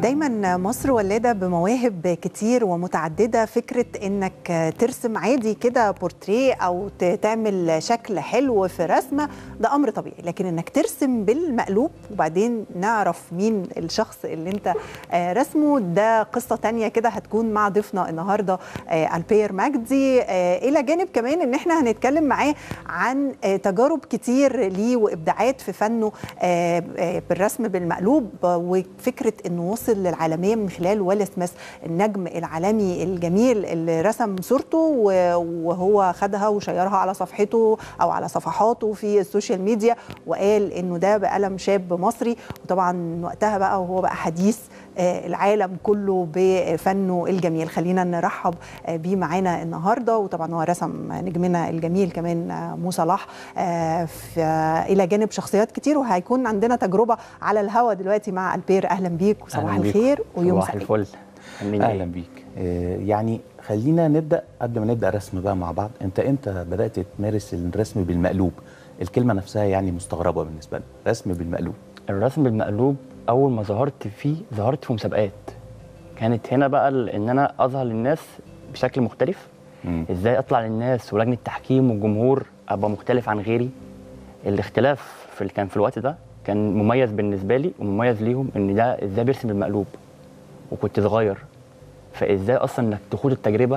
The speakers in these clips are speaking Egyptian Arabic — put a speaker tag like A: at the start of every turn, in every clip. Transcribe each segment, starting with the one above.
A: دايما مصر ولاده بمواهب كتير ومتعدده فكره انك ترسم عادي كده بورتريه او ت- تعمل شكل حلو في رسمه ده امر طبيعي لكن انك ترسم بالمقلوب وبعدين نعرف مين الشخص اللي انت آه، رسمه ده قصه تانية كده هتكون مع ضيفنا النهارده آه، البير مجدي آه، الى جانب كمان ان احنا هنتكلم معاه عن آه، تجارب كتير ليه وابداعات في فنه آه، آه، بالرسم بالمقلوب آه، وفكره انه وصل للعالميه من خلال ويل سميث النجم العالمي الجميل اللي رسم صورته و- وهو خدها وشيرها على صفحته او على صفحاته في السوشيال ميديا وقال انه ده بقلم شاب مصري وطبعا وقتها بقى وهو بقى حديث آه، العالم كله بفنه الجميل خلينا نرحب آه، بيه معانا النهارده وطبعا هو رسم نجمنا الجميل كمان آه، مو صلاح آه، ف- الى جانب شخصيات كتير وهيكون عندنا تجربه على الهوا دلوقتي مع البير اهلا بيك وصباح
B: أهلاً بيك.
A: الخير ويوم
B: صباح
A: سعيد
B: الفل أهلا
C: اهلا بيك آه، يعني خلينا نبدا قبل ما نبدا رسم بقى مع بعض انت امتى بدات تمارس الرسم بالمقلوب الكلمه نفسها يعني مستغربه بالنسبه لي رسم بالمقلوب
B: الرسم بالمقلوب اول ما ظهرت فيه ظهرت في مسابقات كانت هنا بقى ال- ان انا اظهر للناس بشكل مختلف
C: مم.
B: ازاي اطلع للناس ولجنه التحكيم والجمهور ابقى مختلف عن غيري الاختلاف في ال- كان في الوقت ده كان مميز بالنسبه لي ومميز ليهم ان ده ازاي بيرسم بالمقلوب وكنت صغير فازاي اصلا انك تخوض التجربه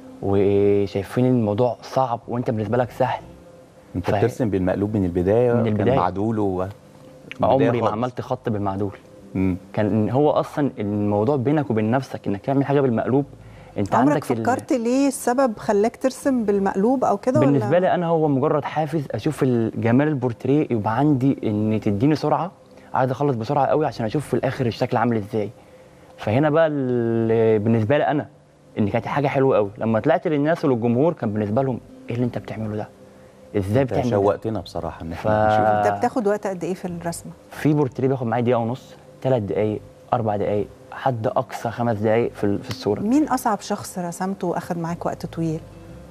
B: وشايفين الموضوع صعب وانت بالنسبه لك سهل
C: انت
B: فا-
C: بترسم بالمقلوب من البدايه
B: من
C: كان
B: البداية.
C: معدول و
B: عمري ما عملت خط بالمعدول
C: مم.
B: كان هو اصلا الموضوع بينك وبين نفسك انك تعمل حاجه بالمقلوب انت
A: عمرك
B: عندك ال-
A: فكرت ليه السبب خلاك ترسم بالمقلوب او كده ولا؟
B: بالنسبه لي انا هو مجرد حافز اشوف ال- جمال البورتريه يبقى عندي ان تديني سرعه عايز اخلص بسرعه قوي عشان اشوف في الاخر الشكل عامل ازاي فهنا بقى ال- بالنسبه لي انا ان كانت حاجه حلوه قوي لما طلعت للناس وللجمهور كان بالنسبه لهم ايه اللي انت بتعمله ده ازاي
C: انت
B: بتعمل ده؟
C: شوقتنا بصراحه ان
B: ف...
C: احنا نشوف
A: انت بتاخد وقت قد ايه في الرسمه؟
B: في بورتريه بياخد معايا دقيقه ونص ثلاث دقائق اربع دقائق حد اقصى خمس دقائق في ال- في الصوره
A: مين اصعب شخص رسمته واخد معاك وقت طويل؟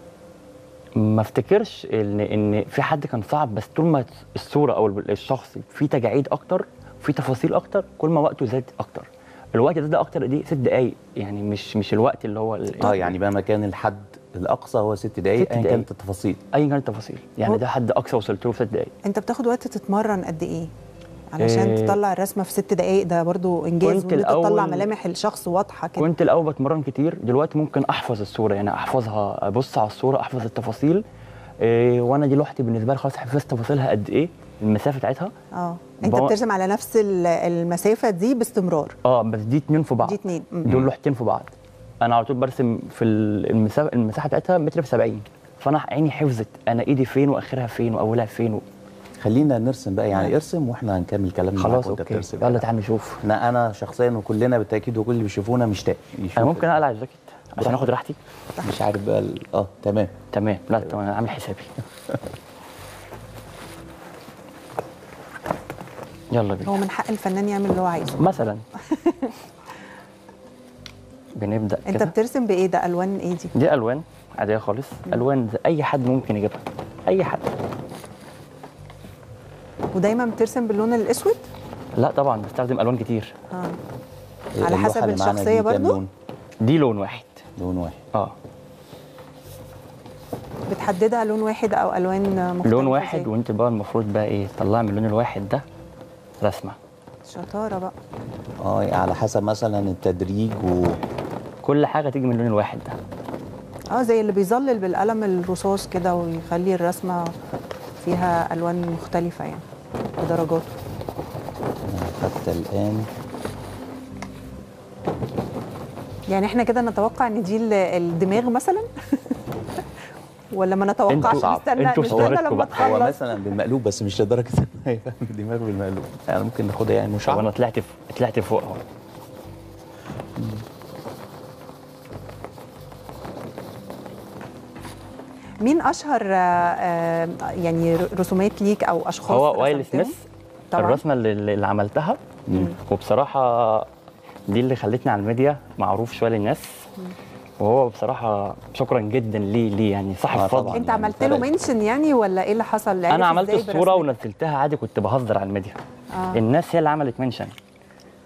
B: ما افتكرش ان ان في حد كان صعب بس طول ما الصوره او الشخص في تجاعيد اكتر في تفاصيل اكتر كل ما وقته زاد اكتر الوقت ده, ده اكتر دي ست دقايق يعني مش مش الوقت اللي هو ال-
C: اه يعني بقى مكان الحد الاقصى هو ست دقائق
B: ست
C: ايا
B: دقايق.
C: كانت التفاصيل
B: ايا كانت التفاصيل يعني
A: هو-
B: ده حد اقصى وصلت له في ست دقايق
A: انت بتاخد وقت تتمرن قد ايه؟ علشان
B: إيه،
A: تطلع الرسمه في ست دقائق ده برضو انجاز
B: كنت
A: وان انت تطلع
B: الأول-
A: ملامح الشخص واضحه كده
B: كنت الاول بتمرن كتير دلوقتي ممكن احفظ الصوره يعني احفظها ابص على الصوره احفظ التفاصيل إيه وانا دي لوحدي بالنسبه لي خلاص حفظت تفاصيلها قد ايه المسافه بتاعتها
A: اه انت
B: بو-
A: بترسم على نفس ال- المسافه دي باستمرار
B: اه بس دي اتنين في بعض
A: دي اتنين مم.
B: دول لوحتين في بعض انا على طول برسم في ال- المسافه المساحه بتاعتها متر في 70 فانا عيني حفظت انا ايدي فين واخرها فين واولها فين و...
C: خلينا نرسم بقى يعني ارسم واحنا هنكمل كلامنا معاك
B: خلاص
C: وانت
B: اوكي
C: بترسم
B: يلا تعالى نشوف
C: انا انا شخصيا وكلنا بالتاكيد وكل اللي بيشوفونا مشتاق يشوف
B: انا ممكن اقلع الجاكيت عشان اخد راحتي
C: مش عارف بقى ال- اه تمام
B: تمام لا تمام انا عامل حسابي يلا بينا
A: هو من حق الفنان يعمل اللي هو عايزه
B: مثلا بنبدا
A: انت
B: كده
A: بترسم بايه ده الوان ايه دي
B: دي الوان عاديه خالص الوان زي اي حد ممكن يجيبها اي حد
A: ودايما بترسم باللون الاسود
B: لا طبعا بستخدم الوان كتير
A: اه
C: إيه
A: على
C: اللوحة
A: حسب
C: اللي معانا
A: الشخصية
C: دي كام
A: برضو؟
C: لون؟
B: دي لون واحد
C: لون واحد
B: اه
A: بتحددها لون واحد او الوان مختلفه
B: لون واحد
A: إزاي؟
B: وانت بقى المفروض بقى ايه تطلعي من اللون الواحد ده رسمه
A: شطاره بقى
C: اه يعني على حسب مثلا التدريج و
B: كل حاجه تيجي من اللون الواحد ده
A: اه زي اللي بيظلل بالقلم الرصاص كده ويخلي الرسمه فيها الوان مختلفه يعني بدرجات
C: حتى الان
A: يعني احنا كده نتوقع ان دي ال- الدماغ مثلا ولا ما نتوقعش
B: انتوا-
A: نستنى
B: انتوا
A: نستنى
B: صورتكم
A: لما
B: بقى.
C: هو
A: تخلص
C: مثلا بالمقلوب بس مش لدرجه ان هو يفهم الدماغ بالمقلوب يعني ممكن ناخدها يعني
B: طب
C: مشعر
B: انا طلعت في- طلعت فوق اهو
A: مين اشهر آه، آه، يعني رسومات ليك او اشخاص
B: هو وايل
A: رسمتهم؟
B: سميث
A: طبعا
B: الرسمه اللي, اللي عملتها وبصراحه دي اللي خلتني على الميديا معروف شويه للناس وهو بصراحه شكرا جدا ليه ليه يعني صاحب
C: آه
B: فضل
C: طبعاً.
A: انت
C: يعني
A: عملت له
C: فرق.
A: منشن يعني ولا ايه اللي حصل عرف
B: انا عملت
A: إزاي
B: الصوره
A: برسمتك؟
B: ونزلتها عادي كنت بهزر على الميديا
A: آه.
B: الناس هي اللي عملت منشن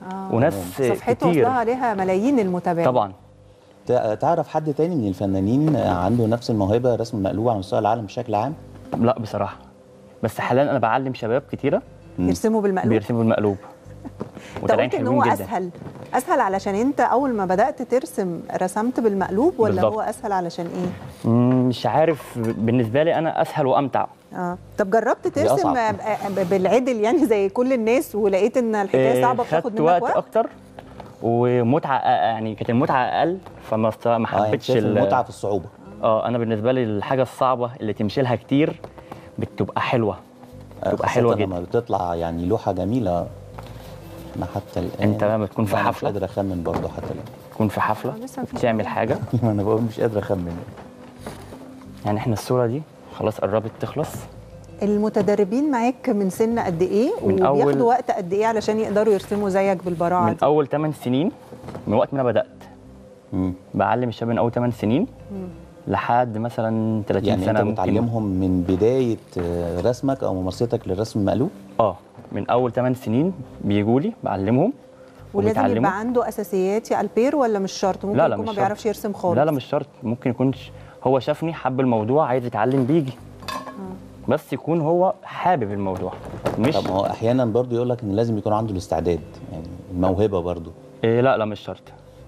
A: آه.
B: وناس
A: صفحته
B: كتير
A: وصلها عليها ملايين المتابعين
B: طبعا
C: تع- تعرف حد تاني من الفنانين عنده نفس الموهبه رسم المقلوب على مستوى العالم بشكل عام
B: لا بصراحه بس حاليا انا بعلم شباب كتيره
A: يرسموا بالمقلوب
B: بيرسموا بالمقلوب
A: انت
B: وطالعين
A: قلت ان
B: حلوين
A: هو
B: جدا
A: اسهل اسهل علشان انت اول ما بدات ترسم رسمت بالمقلوب ولا
B: بالظبط.
A: هو اسهل علشان ايه
B: مم، مش عارف بالنسبه لي انا اسهل وامتع
A: اه طب جربت
C: دي
A: ترسم
C: أصعب.
A: آه، آه، بالعدل يعني زي كل الناس ولقيت ان الحكايه
B: إيه،
A: صعبه بتاخد
B: خدت
A: منك
B: وقت
A: وقت
B: اكتر ومتعه أ- يعني كانت المتعه اقل فما است- ما
C: اه يعني
B: حبيتش
C: شايف
B: ال-
C: المتعه في الصعوبه
B: اه انا بالنسبه لي الحاجه الصعبه اللي تمشي لها كتير بتبقى حلوه بتبقى
C: خاصة
B: حلوه
C: لما
B: جدا
C: بتطلع يعني لوحه جميله انا حتى الان
B: انت لما تكون في
C: أنا مش
B: حفلة.
C: قادر اخمن برضه حتى الان
B: تكون في حفله
A: آه، لسه مفيش
B: تعمل حاجه
C: انا بقول مش قادر اخمن
B: يعني احنا الصوره دي خلاص قربت تخلص
A: المتدربين معاك من سن قد ايه
B: من
A: وبياخدوا
B: أول-
A: وقت قد ايه علشان يقدروا يرسموا زيك بالبراعه
B: من
A: دي
B: اول 8 سنين من وقت ما انا بدات
C: مم.
B: بعلم الشباب من اول 8 سنين لحد مثلا 30
C: يعني
B: سنه
C: انت
B: ممكن
C: بتعلمهم من بدايه آه، رسمك او ممارستك للرسم المقلوب
B: اه من اول 8 سنين بيجوا لي بعلمهم
A: ولازم
B: وبيتعلموا.
A: يبقى عنده اساسيات يا البير ولا مش شرط ممكن
B: لا لا
A: يكون
B: مش
A: ما
B: شرط.
A: بيعرفش يرسم خالص
B: لا لا مش شرط ممكن يكونش هو شافني حب الموضوع عايز يتعلم بيجي بس يكون هو حابب الموضوع مش
C: طب ما هو احيانا برضه يقول لك ان لازم يكون عنده الاستعداد يعني الموهبه برضه
B: إيه لا لا مش شرط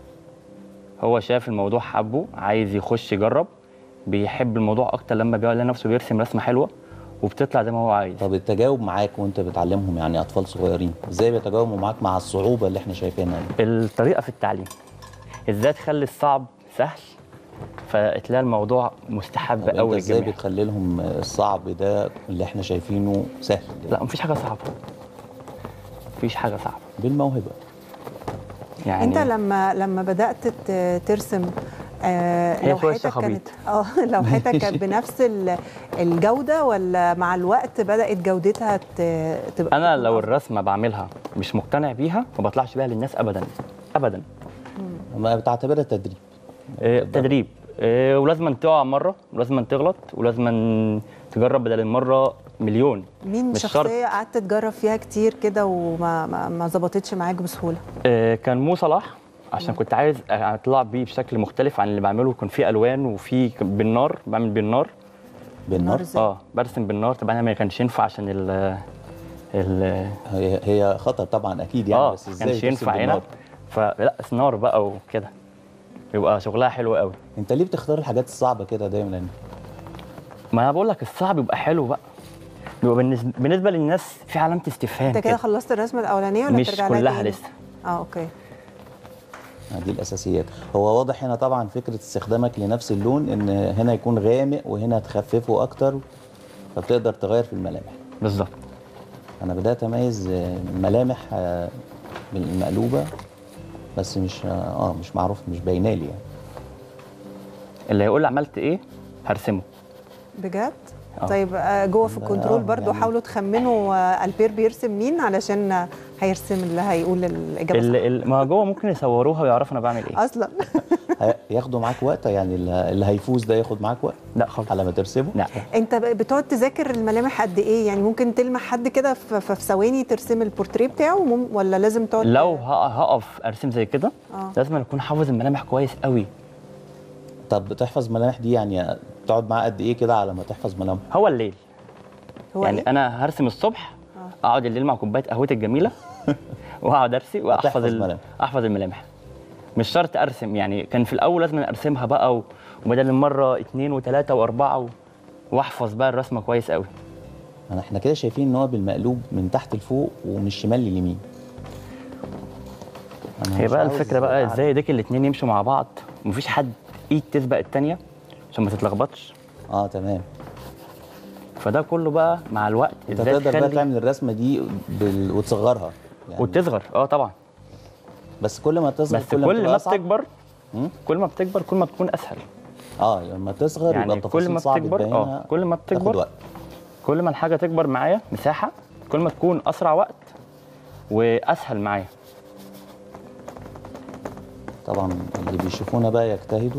B: هو شاف الموضوع حبه عايز يخش يجرب بيحب الموضوع اكتر لما بيلاقي نفسه بيرسم رسمه حلوه وبتطلع زي ما هو عايز
C: طب التجاوب معاك وانت بتعلمهم يعني اطفال صغيرين ازاي بيتجاوبوا معاك مع الصعوبه اللي احنا شايفينها دي
B: الطريقه في التعليم ازاي تخلي الصعب سهل فتلاقي الموضوع مستحب
C: طب انت
B: قوي
C: ازاي
B: للجميع
C: بتخلي لهم الصعب ده اللي احنا شايفينه سهل
B: لا مفيش حاجه صعبه مفيش حاجه صعبه
C: بالموهبه
B: يعني
A: انت لما لما بدات ت- ترسم آه
B: هي شوية
A: لوحتك
B: شخابيط.
A: كانت اه لوحتك كانت بنفس ال- الجوده ولا مع الوقت بدات جودتها ت- تبقى
B: انا
A: تكون
B: لو
A: أفضل؟
B: الرسمه بعملها مش مقتنع بيها ما بطلعش بيها للناس ابدا ابدا
C: ما بتعتبرها تدريب
B: إيه، تدريب إيه، ولازم تقع مره ولازم تغلط ولازم تجرب بدل المره مليون
A: مين
B: مش شرط.
A: شخصيه قعدت تجرب فيها كتير كده وما ما, ما ظبطتش معاك بسهوله
B: إيه، كان مو صلاح عشان كنت عايز اطلع بيه بشكل مختلف عن اللي بعمله يكون فيه الوان وفي بالنار بعمل بالنار
C: بالنار
A: ازاي؟
B: اه برسم بالنار طبعا ما كانش ينفع عشان ال ال
C: هي هي خطر طبعا اكيد يعني
B: اه
C: بس
B: ما
C: ازاي
B: كانش
C: ترسم
B: ينفع هنا
C: بالنار؟
B: فلا نار بقى وكده يبقى شغلها حلو قوي
C: انت ليه بتختار الحاجات الصعبه كده دايما
B: ما انا بقول لك الصعب يبقى حلو بقى بيبقى بالنسبه, بالنسبة للناس في علامه استفهام
A: انت كده
B: كده
A: خلصت الرسمه الاولانيه ولا
B: مش
A: ترجع لها
B: كلها
A: تاني؟
B: لسه
A: اه اوكي
C: دي الاساسيات هو واضح هنا طبعا فكره استخدامك لنفس اللون ان هنا يكون غامق وهنا تخففه اكتر فبتقدر تغير في الملامح
B: بالظبط
C: انا بدات اميز آه، الملامح آه، بالمقلوبه بس مش اه مش معروف مش باينه لي يعني
B: اللي هيقول لي عملت ايه هرسمه
A: بجد
B: آه.
A: طيب آه، جوه في
C: ده-
A: الكنترول
C: آه،
A: برضو
C: يعني-
A: حاولوا تخمنوا آه، البير بيرسم مين علشان آه، هيرسم اللي هيقول الاجابه صح
B: اللي اللي- ما جوه ممكن يصوروها ويعرفوا انا بعمل ايه
A: اصلا
C: هي- ياخدوا معاك وقت يعني اللي اللي هيفوز ده ياخد معاك وقت
B: لا خالص
C: على ما ترسمه
B: لا
A: انت ب- بتقعد تذاكر الملامح قد ايه يعني ممكن تلمح حد كده في في ثواني ترسم البورتريه بتاعه مم- ولا لازم تقعد
B: لو ه- هقف ارسم زي كده
A: آه.
B: لازم اكون حافظ الملامح كويس قوي
C: طب بتحفظ ملامح دي يعني تقعد معاه قد ايه كده على ما تحفظ ملامح
B: هو الليل
A: هو
B: يعني
A: إيه؟
B: انا هرسم الصبح اقعد الليل مع كوبايه قهوتي الجميله واقعد ارسم واحفظ
C: وتحفظ
B: ال-
C: ملامح.
B: احفظ الملامح مش شرط ارسم يعني كان في الاول لازم ارسمها بقى و- وبدل المره اتنين وتلاته واربعه و- واحفظ بقى الرسمه كويس قوي
C: انا احنا كده شايفين ان هو بالمقلوب من تحت لفوق ومن الشمال لليمين أنا
B: هي
C: مش
B: بقى
C: عاوز
B: الفكره بقى
C: أعرف.
B: ازاي ايديك الاتنين يمشوا مع بعض ومفيش حد ايد تسبق التانيه عشان ما تتلخبطش
C: اه تمام
B: فده كله بقى مع الوقت
C: انت
B: ازاي
C: تقدر بقى
B: تخلي
C: تعمل الرسمه دي بال... وتصغرها يعني
B: وتصغر اه طبعا
C: بس كل ما تصغر
B: بس كل ما
C: بتبقى أصعب.
B: بتكبر
C: مم؟
B: كل ما بتكبر كل ما بتكون اسهل
C: اه لما تصغر يبقى
B: يعني
C: التفاصيل
B: كل ما
C: صعب
B: بتكبر
C: تبينها،
B: اه كل ما
C: تاخد
B: بتكبر
C: وقت
B: كل ما الحاجه تكبر معايا مساحه كل ما تكون اسرع وقت واسهل معايا
C: طبعا اللي بيشوفونا بقى يجتهدوا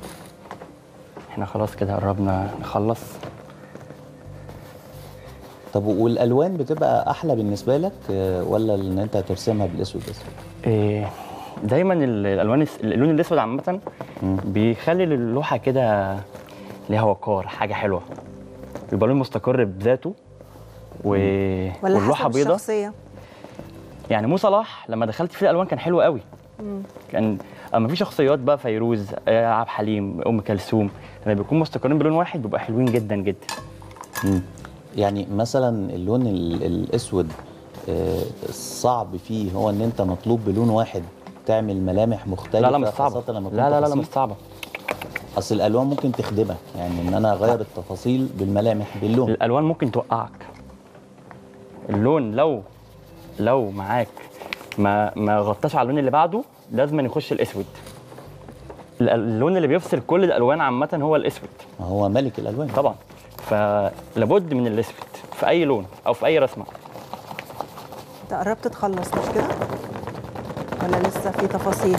B: احنا خلاص كده قربنا نخلص
C: طب والالوان بتبقى احلى بالنسبه لك آه، ولا ان انت ترسمها بالاسود بس
B: إيه دايما ال- الالوان الس- اللون الاسود عامه
C: مم.
B: بيخلي اللوحه كده ليها وقار حاجه حلوه بيبقى لون مستقر بذاته و...
A: ولا
B: واللوحه
A: حسب
B: بيضاء
A: الشخصيه
B: يعني مو صلاح لما دخلت فيه الالوان كان حلو قوي كان اما في شخصيات بقى فيروز آه، عبد الحليم ام كلثوم لما بيكونوا مستقرين بلون واحد بيبقى حلوين جدا جدا
C: مم. يعني مثلا اللون ال- الاسود آه، الصعب فيه هو ان انت مطلوب بلون واحد تعمل ملامح مختلفه
B: لا لا مش صعبه
C: خاصة لما
B: لا
C: تكون
B: لا لا, لا
C: تفاصيل.
B: مش صعبه
C: اصل الالوان ممكن تخدمك يعني ان انا اغير التفاصيل بالملامح باللون
B: الالوان ممكن توقعك اللون لو لو معاك ما ما غطاش على اللون اللي بعده لازم يخش الاسود ال- اللون اللي بيفصل كل الالوان عامه هو الاسود
C: ما هو ملك الالوان
B: طبعا فلابد من الاسود في اي لون او في اي رسمه
A: انت قربت تخلص مش كده ولا لسه في تفاصيل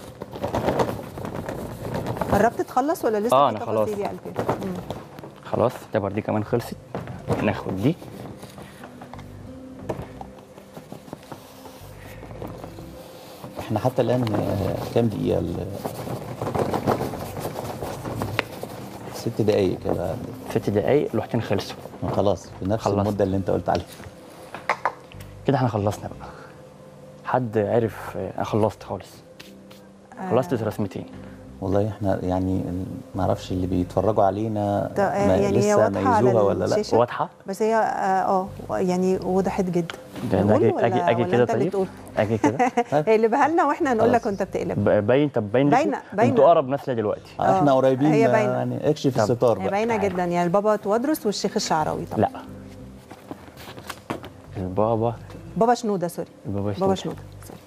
A: قربت تخلص ولا لسه
B: آه،
A: في
B: أنا خلاص.
A: تفاصيل يا قلبي مم.
B: خلاص التبر دي كمان خلصت ناخد دي
C: احنا حتى الان آه، كام دقيقه ال- ست دقايق كده
B: ست دقايق لوحتين خلصوا
C: خلاص في نفس
B: خلصت.
C: المده اللي انت قلت عليها
B: كده احنا خلصنا بقى حد عرف انا خلصت خالص خلصت رسمتين
C: والله احنا يعني ما اعرفش اللي بيتفرجوا علينا
A: ده-
C: ما
A: يعني هي
C: لسه
A: واضحة على
C: ميزوها ولا لا
A: الشاشة؟
B: واضحه
A: بس هي اه آه، يعني وضحت جدا
B: ده
A: نقول
B: اجي
A: ولا-
B: اجي اجي
A: ولا
B: كده
A: أنت اللي
B: طيب
A: تقول؟
B: اجي كده
A: اقلبها لنا واحنا هنقول لك
C: خلاص.
A: وانت بتقلب
B: ب- باين طب باين لكم؟
A: باينة- باينة.
B: انتوا اقرب ناس ليا دلوقتي
C: آه، احنا
A: آه،
C: قريبين
A: هي
C: آه،
A: باينة.
C: يعني اكشف
B: طب.
C: الستار
A: هي
C: بقى
A: باينه
B: تعالى.
A: جدا يعني البابا توادرس والشيخ الشعراوي طبعا
B: لا البابا
A: بابا شنوده سوري
B: البابا
A: بابا
B: شنودة.
A: شنوده سوري.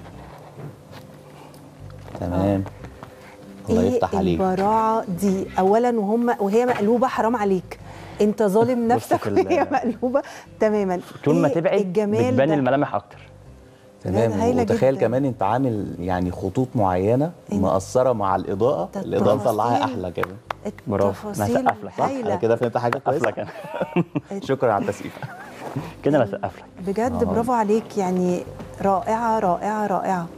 C: تمام الله
A: ايه
C: يفتح عليك
A: البراعه دي اولا وهم وهي مقلوبه حرام عليك انت ظالم
B: بص
A: نفسك
B: في ال-
A: وهي مقلوبه تماما
B: طول ما
A: إيه
B: تبعد
A: الجمال
B: بتبان
A: ده؟
B: الملامح اكتر
C: تمام
A: هايلة
C: وتخيل
A: جداً.
C: كمان انت عامل يعني خطوط معينه
A: إن-
C: مأثره مع الاضاءه
A: ده
C: الاضاءه مطلعها
A: التفاصيل.
C: احلى كمان
B: برافو. أنا
A: التفاصيل
B: هسقف لك. صح؟
C: انا
A: هايله
C: كده فهمت حاجه كويسه
B: افلك انا
C: شكرا على التسقيف
B: كده انا اسقف لك
A: بجد
C: آه.
A: برافو عليك يعني رائعه رائعه رائعه